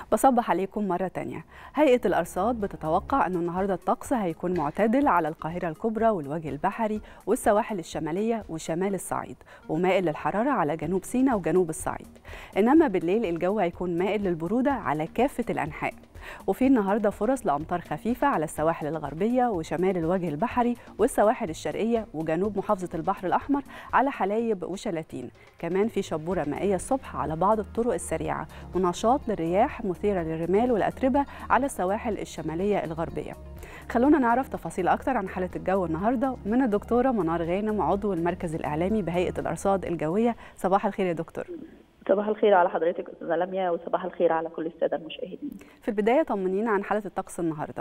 بصبح عليكم مرة تانية هيئة الأرصاد بتتوقع أنه النهاردة الطقس هيكون معتدل على القاهرة الكبرى والوجه البحري والسواحل الشمالية وشمال الصعيد ومائل للحرارة على جنوب سيناء وجنوب الصعيد إنما بالليل الجو هيكون مائل للبرودة على كافة الأنحاء وفي النهارده فرص لامطار خفيفه على السواحل الغربيه وشمال الوجه البحري والسواحل الشرقيه وجنوب محافظه البحر الاحمر على حلايب وشلاتين كمان في شبوره مائيه الصبح على بعض الطرق السريعه ونشاط للرياح مثيره للرمال والاتربه على السواحل الشماليه الغربيه خلونا نعرف تفاصيل اكتر عن حاله الجو النهارده من الدكتوره منار غانم عضو المركز الاعلامي بهيئه الارصاد الجويه صباح الخير يا دكتور صباح الخير على حضرتك استاذه لميا وصباح الخير على كل الساده المشاهدين. في البدايه طمنينا عن حاله الطقس النهارده.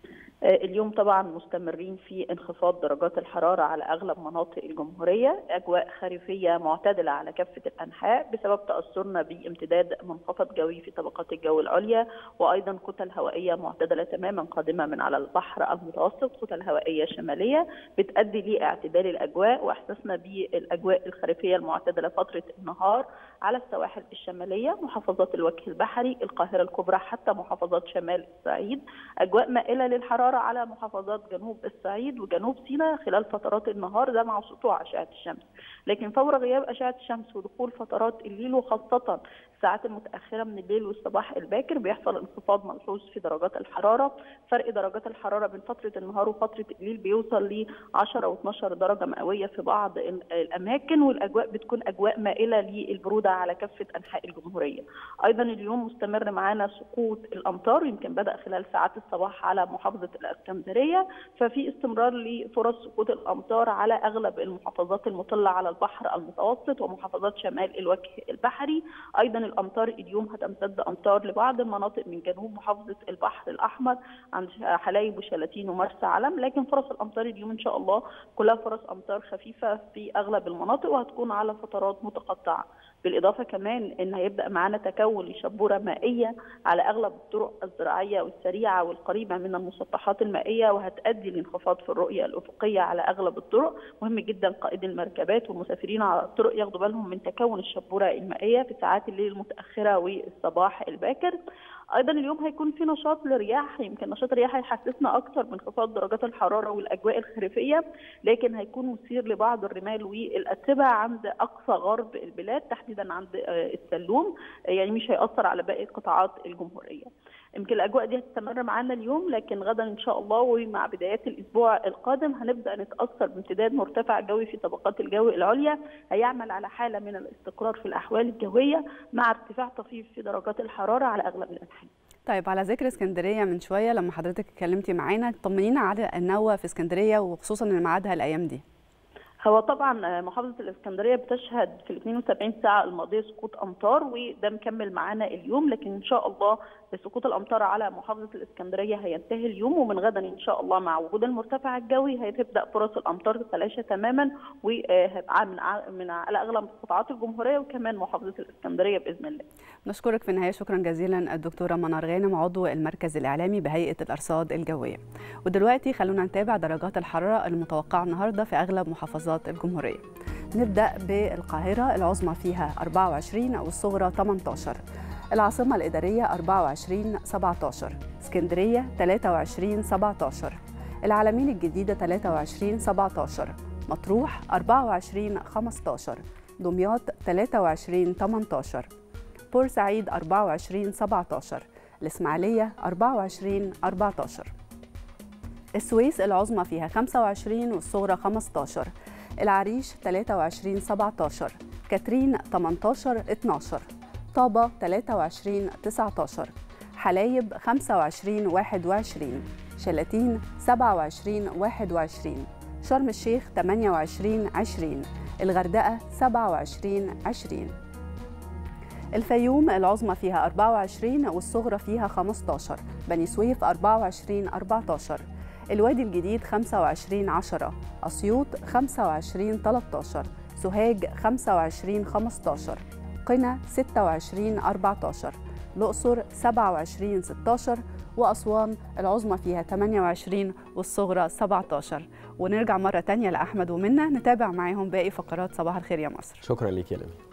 اليوم طبعا مستمرين في انخفاض درجات الحراره على اغلب مناطق الجمهوريه، اجواء خريفيه معتدله على كافه الانحاء بسبب تاثرنا بامتداد منخفض جوي في طبقات الجو العليا وايضا كتل هوائيه معتدله تماما قادمه من على البحر المتوسط، كتل هوائيه شماليه بتؤدي لاعتدال الاجواء واحساسنا بالاجواء الخريفيه المعتدله فتره النهار على السواحل الشماليه، محافظات الوجه البحري، القاهره الكبرى حتى محافظات شمال الصعيد، اجواء مائله للحراره الحراره على محافظات جنوب الصعيد وجنوب سيناء خلال فترات النهار ده مع سطوع اشعه الشمس لكن فور غياب اشعه الشمس ودخول فترات الليل وخاصه الساعات المتاخره من الليل والصباح الباكر بيحصل انخفاض ملحوظ في درجات الحراره فرق درجات الحراره بين فتره النهار وفتره الليل بيوصل ل 10 و12 درجه مئويه في بعض الاماكن والاجواء بتكون اجواء مائله للبروده على كافه انحاء الجمهوريه ايضا اليوم مستمر معانا سقوط الامطار يمكن بدا خلال ساعات الصباح على محافظه الاسكندريه ففي استمرار لفرص سقوط الامطار على اغلب المحافظات المطله على البحر المتوسط ومحافظات شمال الوجه البحري ايضا الامطار اليوم هتمتد امطار لبعض المناطق من جنوب محافظه البحر الاحمر عند حلايب وشلاتين ومرسى علم لكن فرص الامطار اليوم ان شاء الله كلها فرص امطار خفيفه في اغلب المناطق وهتكون على فترات متقطعه بالاضافه كمان ان هيبدا معانا تكون لشبوره مائيه على اغلب الطرق الزراعيه والسريعه والقريبه من المسطحات المائيه وهتؤدي لانخفاض في الرؤيه الافقيه على اغلب الطرق مهم جدا قائد المركبات والمسافرين على الطرق ياخدوا بالهم من تكون الشبوره المائيه في ساعات الليل المتاخره والصباح الباكر ايضا اليوم هيكون في نشاط للرياح يمكن نشاط الرياح هيحسسنا اكثر بانخفاض درجات الحراره والاجواء الخريفيه لكن هيكون مثير لبعض الرمال والاتربه عند اقصى غرب البلاد تحديدا عند السلوم يعني مش هياثر على باقي قطاعات الجمهوريه يمكن الاجواء دي هتستمر معانا اليوم لكن غدا ان شاء الله ومع بدايات الاسبوع القادم هنبدا نتاثر بامتداد مرتفع جوي في طبقات الجو العليا هيعمل على حاله من الاستقرار في الاحوال الجويه مع ارتفاع طفيف في درجات الحراره على اغلب الانحاء. طيب على ذكر اسكندريه من شويه لما حضرتك اتكلمتي معانا طمنينا على النوة في اسكندريه وخصوصا ان ميعادها الايام دي. هو طبعا محافظه الاسكندريه بتشهد في ال 72 ساعه الماضيه سقوط امطار وده مكمل معانا اليوم لكن ان شاء الله سقوط الامطار على محافظه الاسكندريه هينتهي اليوم ومن غدا ان شاء الله مع وجود المرتفع الجوي هتبدا فرص الامطار تتلاشى تماما ومن من على اغلب قطاعات الجمهوريه وكمان محافظه الاسكندريه باذن الله. نشكرك في النهايه شكرا جزيلا الدكتوره منار غانم عضو المركز الاعلامي بهيئه الارصاد الجويه. ودلوقتي خلونا نتابع درجات الحراره المتوقعه النهارده في اغلب محافظات الجمهوريه. نبدا بالقاهره العظمى فيها 24 والصغرى 18. العاصمة الإدارية 24 17 اسكندرية 23 17 العالمين الجديدة 23 17 مطروح 24 15 دمياط 23 18 بورسعيد 24 17 الإسماعيلية 24 14 السويس العظمى فيها 25 والصغرى 15 العريش 23 17 كاترين 18 12 طابة 23 19 حلايب 25 21 شلاتين 27 21 شرم الشيخ 28 20 الغردقة 27 20 الفيوم العظمى فيها 24 والصغرى فيها 15 بني سويف 24 14 الوادي الجديد 25 10 أسيوط 25 13 سوهاج 25 15 قنا 26 14 الأقصر 27 16 وأسوان العظمى فيها 28 والصغرى 17 ونرجع مرة تانية لأحمد ومنى نتابع معاهم باقي فقرات صباح الخير يا مصر شكرا ليك يا لمي